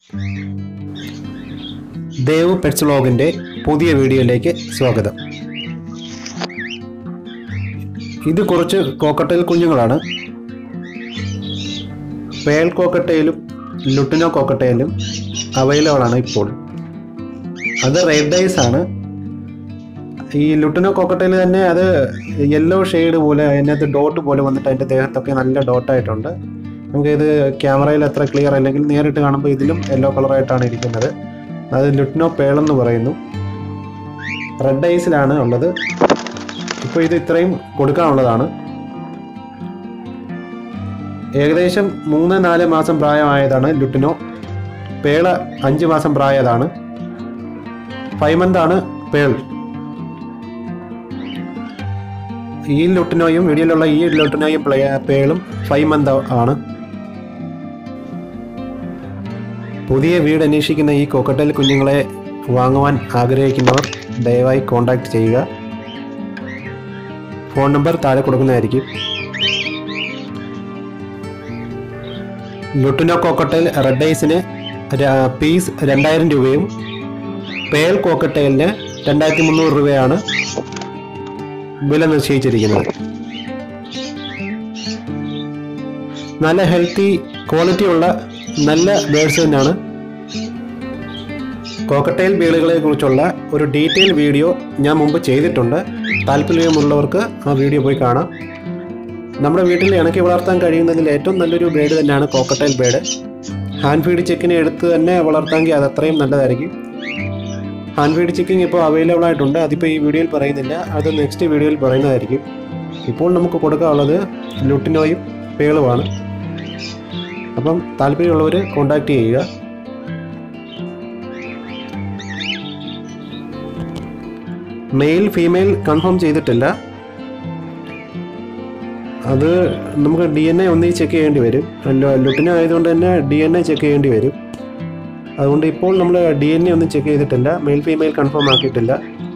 Dev pets വ്ളോഗിൻ്റെ പുതിയ വീഡിയോയിലേക്ക് സ്വാഗതം ഇത് കുറച്ച് കോക്കട്ടയിൽ കുഞ്ഞുങ്ങളാണ് പേൾ കോക്കട്ടയിലും ലുട്ടിനോ കോക്കട്ടയിലും അവൈലബിൾ ആണ് ഇപ്പോൾ അത് റെഡ് ഐസ് ആണ് ഈ ലുട്ടിനോ കോക്കട്ടയിൽ തന്നെ അത് യെല്ലോ ഷെയ്ഡ് പോലെ അതിനകത്ത് ഡോട്ട് പോലെ വന്നിട്ട് അതിൻ്റെ ദേഹത്തൊക്കെ നല്ല ഡോട്ടായിട്ടുണ്ട് നമുക്കിത് ക്യാമറയിൽ അത്ര ക്ലിയർ അല്ലെങ്കിൽ നേരിട്ട് കാണുമ്പോൾ ഇതിലും യെല്ലോ കളറായിട്ടാണ് ഇരിക്കുന്നത് അത് ലുട്ടിനോ പേളെന്ന് പറയുന്നു റെഡ് ഐസിലാണ് ഉള്ളത് ഇപ്പോൾ ഇത് ഇത്രയും കൊടുക്കാനുള്ളതാണ് ഏകദേശം മൂന്ന് നാല് മാസം പ്രായമായതാണ് ലുട്ടിനോ പേള അഞ്ച് മാസം പ്രായതാണ് ഫൈവ് മന്ത് ആണ് പേൾ ഈ ലുട്ടിനോയും വീഡിയോയിലുള്ള ഈ ലുട്ടിനോയും പ്ലേ- പേളും ഫൈവ് മന്ത് ആണ് പുതിയ വീട് അന്വേഷിക്കുന്ന ഈ കൊക്കട്ടൽ കുഞ്ഞുങ്ങളെ വാങ്ങുവാൻ ആഗ്രഹിക്കുന്നവർ ദയവായി കോൺടാക്റ്റ് ചെയ്യുക ഫോൺ നമ്പർ താഴെ കൊടുക്കുന്നതായിരിക്കും ലുട്ടിനോ കോക്കട്ടയിൽ റെഡ് ഐസിന് ര- പീസ് രണ്ടായിരം രൂപയും പേൾ കോക്കട്ടയിലിന് രണ്ടായിരത്തി മുന്നൂറ് രൂപയാണ് വില നിശ്ചയിച്ചിരിക്കുന്നത് നല്ല ഹെൽത്തി ക്വാളിറ്റി ഉള്ള നല്ല ബേഡ്സ് തന്നെയാണ് കോക്കട്ടയിൽ ബീളുകളെ കുറിച്ചുള്ള ഒരു ഡീറ്റെയിൽ വീഡിയോ ഞാൻ മുമ്പ് ചെയ്തിട്ടുണ്ട് താല്പര്യമുള്ളവർക്ക് ആ വീഡിയോ പോയി കാണാം നമ്മുടെ വീട്ടിൽ ഇണക്കി വളർത്താൻ കഴിയുന്നതിൽ ഏറ്റവും നല്ലൊരു ബേഡ് തന്നെയാണ് കോക്കട്ടയിൽ ബേഡ് ഹാൻഡ് ഫീഡ് ചെക്കിനെ എടുത്ത് തന്നെ വളർത്താമെങ്കിൽ അത് അത്രയും നല്ലതായിരിക്കും ഹാൻഡ് ഫീഡ് ചെക്കിങ് ഇപ്പോൾ അവൈലബിൾ ആയിട്ടുണ്ട് അതിപ്പോൾ ഈ വീഡിയോയിൽ പറയുന്നില്ല അത് നെക്സ്റ്റ് വീഡിയോയിൽ പറയുന്നതായിരിക്കും ഇപ്പോൾ നമുക്ക് കൊടുക്കാനുള്ളത് ലുട്ടിനോയും പേളുമാണ് അപ്പം താല്പര്യമുള്ളവർ കോൺടാക്റ്റ് ചെയ്യുക മെയിൽ ഫീമെയിൽ കൺഫേം ചെയ്തിട്ടില്ല അത് നമുക്ക് ഡി എൻ എ ഒന്നീ ചെക്ക് ചെയ്യേണ്ടി വരും ലുട്ടിന ആയതുകൊണ്ട് തന്നെ ഡി എൻ എ ചെക്ക് ചെയ്യേണ്ടി വരും അതുകൊണ്ട് ഇപ്പോൾ നമ്മൾ ഡി എൻ എ ഒന്നും ചെക്ക് ചെയ്തിട്ടില്ല മെയിൽ ഫീമെയിൽ കൺഫേം ആക്കിയിട്ടില്ല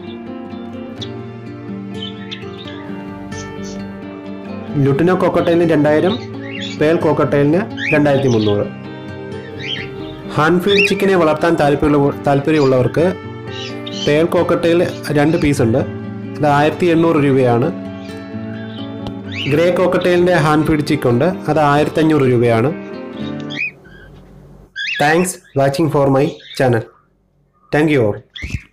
ലുട്ടിനോ കോക്കട്ടയിലിന് രണ്ടായിരം പേൽ കോക്കട്ടയിലിന് രണ്ടായിരത്തി മുന്നൂറ് ഹാൻഡ് ഫീഡ് ചിക്കനെ വളർത്താൻ താല്പര്യമുള്ള താല്പര്യമുള്ളവർക്ക് പേൽ കോക്കട്ടയിൽ രണ്ട് പീസ് ഉണ്ട് അത് ആയിരത്തി എണ്ണൂറ് രൂപയാണ് ഗ്രേ കോക്കട്ടയിലിൻ്റെ ഹാൻഡ് ഫീഡ് ചിക്ക് ഉണ്ട് അത് ആയിരത്തി അഞ്ഞൂറ് രൂപയാണ് thanks watching for my channel thank you all